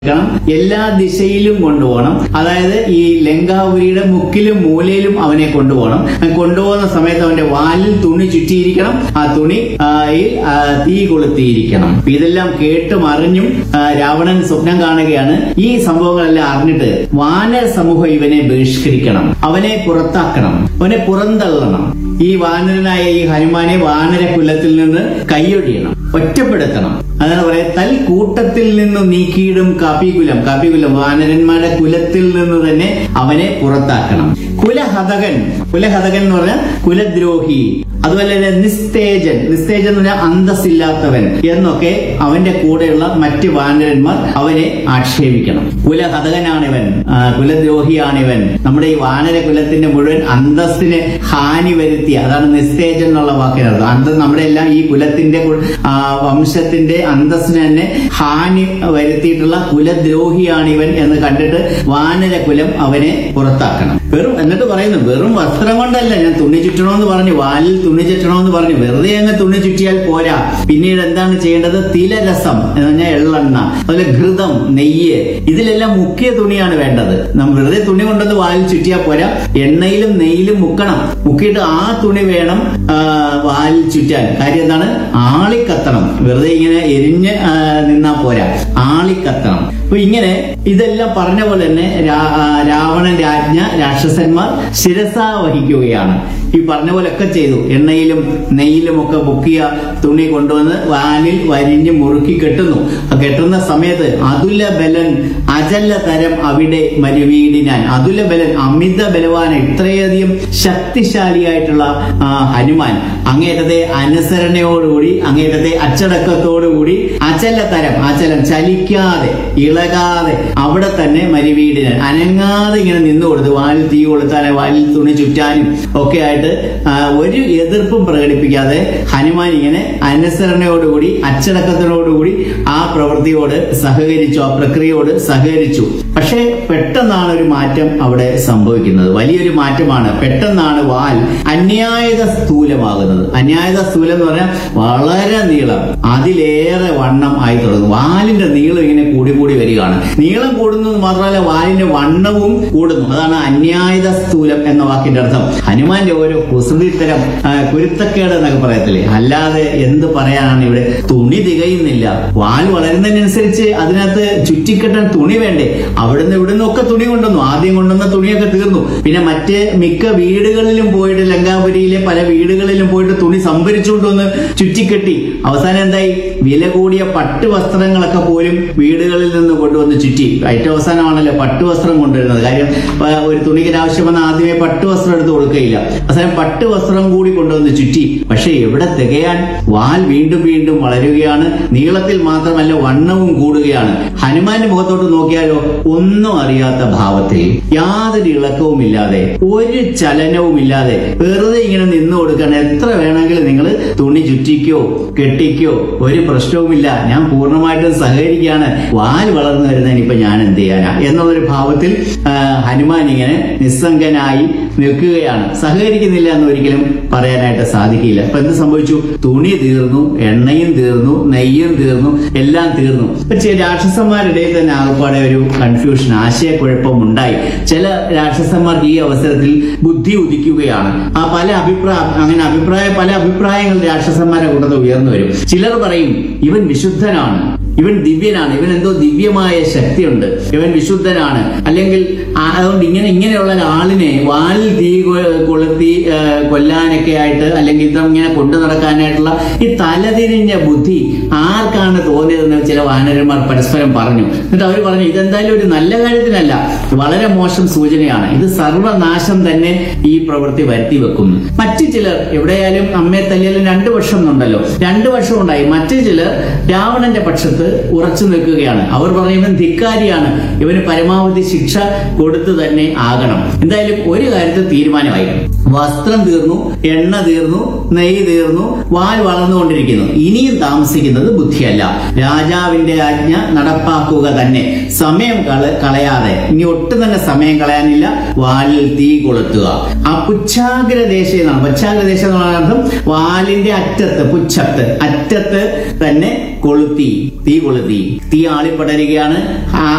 ക്കണം എല്ലാ ദിശയിലും കൊണ്ടുപോകണം അതായത് ഈ ലങ്കാപുരിയുടെ മുക്കിലും മൂലയിലും അവനെ കൊണ്ടുപോകണം കൊണ്ടുപോകുന്ന സമയത്ത് അവന്റെ വാലിൽ തുണി ചുറ്റിയിരിക്കണം ആ തുണി ആ, യിൽ, ആ, തീ കൊളുത്തിയിരിക്കണം അപ്പൊ ഇതെല്ലാം കേട്ടും അറിഞ്ഞും ആ, രാവണൻ സ്വപ്നം കാണുകയാണ് ഈ സംഭവങ്ങളെല്ലാം അറിഞ്ഞിട്ട് വാനര സമൂഹം ഇവനെ ബഹിഷ്കരിക്കണം അവനെ പുറത്താക്കണം അവനെ പുറന്തള്ളണം ഈ വാനരനായ ഈ ഹനുമാനെ വാനര കുലത്തിൽ നിന്ന് കൈയൊഴിയണം ഒറ്റപ്പെടുത്തണം അതാണ് പറയാ തൽ കൂട്ടത്തിൽ നിന്ന് നീക്കിയിടും കാപ്പികുലം കാപ്പികുലം വാനരന്മാരുടെ കുലത്തിൽ നിന്ന് തന്നെ അവനെ പുറത്താക്കണം കുലഹതകൻ കുലഹതകൻ എന്ന് പറഞ്ഞാൽ കുലദ്രോഹി അതുപോലെ തന്നെ നിസ്തേജൻ നിസ്തേജൻ എന്ന് പറഞ്ഞാൽ അന്തസ്സില്ലാത്തവൻ എന്നൊക്കെ അവന്റെ കൂടെയുള്ള മറ്റ് വാനരന്മാർ അവനെ ആക്ഷേപിക്കണം കുലഹതകനാണിവൻ ആ, കുലദ്രോഹിയാണിവൻ നമ്മുടെ ഈ വാനര കുലത്തിന്റെ മുഴുവൻ അന്തസ്സിന് ഹാനി വരുത്തിയ അതാണ് നിസ്തേജൻ എന്നുള്ള വാക്കിനർത്ഥം അന്തസ് നമ്മുടെ എല്ലാം ഈ കുലത്തിന്റെ കു- ആ, വംശത്തിന്റെ അന്തസ്സിന് തന്നെ ഹാനി വരുത്തിയിട്ടുള്ള കുലദ്രോഹിയാണിവൻ എന്ന് കണ്ടിട്ട് വാനര കുലം അവനെ പുറത്താക്കണം വെറും എന്നിട്ട് പറയുന്നു വെറും വസ്ത്രം കൊണ്ടല്ല ഞാൻ തുണി ചുറ്റണമെന്ന് പറഞ്ഞു വാലിൽ തുണി ചുറ്റണമെന്ന് പറഞ്ഞു വെറുതെ അങ്ങ് തുണി ചുറ്റിയാൽ പോരാ പിന്നീട് എന്താണ് ചെയ്യേണ്ടത് തിലരസം എന്ന് പറഞ്ഞാൽ എള്ളെണ്ണ അതുപോലെ ഘൃതം നെയ്യ് ഇതിലെല്ലാം മുക്കിയ തുണിയാണ് വേണ്ടത് നമ്മൾ വെറുതെ തുണി കൊണ്ടൊന്ന് വാലിൽ ചുറ്റിയാൽ പോരാ എണ്ണയിലും നെയ്യിലും മുക്കണം മുക്കിയിട്ട് ആ തുണി വേണം ആ, വാലിൽ ചുറ്റാൻ കാര്യം എന്താണ് ആളിക്കത്തണം വെറുതെ ഇങ്ങനെ എരിഞ്ഞ് ആ, നിന്നാ പോരാ ആളിക്കത്തണം അപ്പൊ ഇങ്ങനെ ഇതെല്ലാം പറഞ്ഞ പോലെ തന്നെ രാ- ആ, രാവണൻ രാജ്ഞ രാക്ഷസന്മാർ ശിരസ വഹിക്കുകയാണ് ഈ പറഞ്ഞ പോലെ ഒക്കെ ചെയ്തു എണ്ണയിലും നെയ്യിലും ഒക്കെ മുക്കിയ തുണി കൊണ്ടുവന്ന് വാലിൽ വരിഞ്ഞ് മുറുക്കി കെട്ടുന്നു ആ കെട്ടുന്ന സമയത്ത് അതുല ബലൻ അജല തരം അവിടെ മരുവീടിനാൻ അതുല ബലൻ അമിത ബലവാൻ ഇത്രയധികം ശക്തിശാലിയായിട്ടുള്ള ആ, ഹനുമാൻ അങ്ങേറ്റത്തെ അനുസരണയോടുകൂടി അങ്ങേറ്റത്തെ അച്ചടക്കത്തോടുകൂടി അചല തരം അചലം ചലിക്കാതെ ഇളകാതെ അവിടെ തന്നെ മരുവീടിനാൻ അനങ്ങാതെ ഇങ്ങനെ നിന്നു കൊടുത്തു വാലിൽ തീ കൊളുത്താനും വാലിൽ തുണി ചുറ്റാനും ഒക്കെ ആയിട്ട് ആ, ഒരു എതിർപ്പും പ്രകടിപ്പിക്കാതെ ഹനുമാൻ ഇങ്ങനെ അനുസരണയോടുകൂടി അച്ചടക്കത്തിനോടുകൂടി ആ പ്രവൃത്തിയോട് സഹകരിച്ചു ആ പ്രക്രിയയോട് സഹകരിച്ചു പക്ഷേ പെട്ടെന്നാണ് ഒരു മാറ്റം അവിടെ സംഭവിക്കുന്നത് വലിയൊരു മാറ്റമാണ് പെട്ടെന്നാണ് വാൽ അന്യായത സ്ഥൂലമാകുന്നത് അന്യായത സ്ഥൂലം എന്ന് പറഞ്ഞാൽ വളരെ നീളം അതിലേറെ വണ്ണം ആയി തുടങ്ങും വാലിന്റെ നീളം ഇങ്ങനെ കൂടി കൂടി വരികയാണ് നീളം കൂടുന്നത് മാത്രമല്ല വാലിന്റെ വണ്ണവും കൂടുന്നു അതാണ് അന്യായത സ്ഥൂലം എന്ന വാക്കിന്റെ അർത്ഥം ഹനുമാന്റെ ഓരോ കുസൃതിത്തരം ആ, കുരുത്തക്കേട് എന്നൊക്കെ പറയത്തില്ലേ അല്ലാതെ എന്ത് പറയാനാണ് ഇവിടെ തുണി തികയുന്നില്ല വാൽ വളരുന്നതിനനുസരിച്ച് അതിനകത്ത് ചുറ്റിക്കെട്ടാൻ തുണി വേണ്ടേ അവിടുന്ന് ഇവിടുന്ന് ഒക്കെ തുണി കൊണ്ടുവന്നു ആദ്യം കൊണ്ടുവന്ന തുണിയൊക്കെ തീർന്നു പിന്നെ മറ്റ് മിക്ക വീടുകളിലും പോയിട്ട് ലങ്കാപുരിയിലെ പല വീടുകളിലും പോയിട്ട് തുണി സംഭരിച്ചുകൊണ്ട് വന്ന് ചുറ്റിക്കെട്ടി അവസാനം എന്തായി വില കൂടിയ പട്ട് വസ്ത്രങ്ങളൊക്കെ പോലും വീടുകളിൽ നിന്ന് കൊണ്ടുവന്ന് ചുറ്റി ഏറ്റവും അവസാനമാണല്ലോ പട്ട് വസ്ത്രം കൊണ്ടുവരുന്നത് കാര്യം ആ, ഒരു തുണിക്ക് ആവശ്യം വന്ന ആദ്യമേ പട്ട് വസ്ത്രം എടുത്ത് കൊടുക്കുകയില്ല അവസാനം പട്ട് വസ്ത്രം കൂടി കൊണ്ടുവന്ന് ചുറ്റി പക്ഷെ എവിടെ തികയാൻ വാൽ വീണ്ടും വീണ്ടും വളരുകയാണ് നീളത്തിൽ മാത്രമല്ല വണ്ണവും കൂടുകയാണ് ഹനുമാന്റെ മുഖത്തോട്ട് നോക്കിയാലോ ഒന്നും അറിയാത്ത ഭാവത്തിൽ യാതൊരു ഇളക്കവും ഇല്ലാതെ ഒരു ചലനവും ഇല്ലാതെ വെറുതെ ഇങ്ങനെ നിന്നു കൊടുക്കണം എത്ര വേണമെങ്കിലും നിങ്ങൾ തുണി ചുറ്റിക്കോ കെട്ടിക്കോ ഒരു പ്രശ്നവുമില്ല ഞാൻ പൂർണ്ണമായിട്ടും സഹകരിക്കുകയാണ് വാൽ വളർന്നു വരുന്നതിന് ഇപ്പൊ ഞാൻ എന്ത് ചെയ്യാനാ എന്നുള്ളൊരു ഭാവത്തിൽ ആ, ഹനുമാൻ ഇങ്ങനെ നിസ്സംഗനായി നിൽക്കുകയാണ് സഹകരിക്കുന്നില്ല എന്ന് ഒരിക്കലും പറയാനായിട്ട് സാധിക്കില്ല അപ്പൊ എന്ത് സംഭവിച്ചു തുണി തീർന്നു എണ്ണയും തീർന്നു നെയ്യും തീർന്നു എല്ലാം തീർന്നു പക്ഷേ രാക്ഷസന്മാരിടയിൽ തന്നെ ആകപ്പാടെ ഒരു കൺഫ്യൂഷൻ ആശയക്കുഴപ്പം ഉണ്ടായി ചില രാക്ഷസന്മാർക്ക് ഈ അവസരത്തിൽ ബുദ്ധി ഉദിക്കുകയാണ് ആ പല അഭിപ്രായ അങ്ങനെ അഭിപ്രായ പല അഭിപ്രായങ്ങൾ രാക്ഷസന്മാരെ കൂട്ടത്തിൽ ഉയർന്നു വരും ചിലർ പറയും ഇവൻ വിശുദ്ധനാണ് ഇവൻ ദിവ്യനാണ് ഇവൻ എന്തോ ദിവ്യമായ ശക്തിയുണ്ട് ഇവൻ വിശുദ്ധനാണ് അല്ലെങ്കിൽ ആ- അതുകൊണ്ട് ഇങ്ങനെ ഇങ്ങനെയുള്ള ഒരാളിനെ വാലിൽ തീ കൊ- കൊളുത്തി ആ, കൊല്ലാനൊക്കെ ആയിട്ട് അല്ലെങ്കിൽ ഇത് ഇങ്ങനെ കൊണ്ടു നടക്കാനായിട്ടുള്ള ഈ തലതിരിഞ്ഞ ബുദ്ധി ആർക്കാണ് തോന്നിയതെന്ന് ചില വാനരന്മാർ പരസ്പരം പറഞ്ഞു എന്നിട്ട് അവർ പറഞ്ഞു ഇതെന്തായാലും ഒരു നല്ല കാര്യത്തിനല്ല വളരെ മോശം സൂചനയാണ് ഇത് സർവനാശം തന്നെ ഈ പ്രവൃത്തി വരുത്തി വെക്കുന്നു മറ്റു ചിലർ എവിടെയായാലും അമ്മയെ തല്ലിയാലും രണ്ടു വർഷം എന്നുണ്ടല്ലോ രണ്ടു വർഷം ഉണ്ടായി മറ്റു ചിലർ രാവണന്റെ പക്ഷത്ത് ഉറച്ചു നിൽക്കുകയാണ് അവർ പറഞ്ഞു ഇവൻ ധിക്കാരിയാണ് ഇവന് പരമാവധി ശിക്ഷ കൊടുത്തു തന്നെ ആകണം എന്തായാലും ഒരു കാര്യത്തിൽ തീരുമാനമായി വസ്ത്രം തീർന്നു എണ്ണ തീർന്നു നെയ്യ് തീർന്നു വാൽ വളർന്നുകൊണ്ടിരിക്കുന്നു ഇനിയും താമസിക്കുന്നത് ബുദ്ധിയല്ല രാജാവിന്റെ ആജ്ഞ നടപ്പാക്കുക തന്നെ സമയം കള- കളയാതെ ഇനി ഒട്ടും തന്നെ സമയം കളയാനില്ല വാലിൽ തീ കൊളുത്തുക ആ പുച്ഛാഗ്രദേശം എന്നാണ് പുച്ഛാഗ്രദേശം എന്ന് പറയുന്ന അർത്ഥം വാലിന്റെ അറ്റത്ത് പുച്ഛത്ത് അറ്റത്ത് തന്നെ കൊളുത്തി തീ കൊളുത്തി തീ ആളിപ്പടരുകയാണ് ആ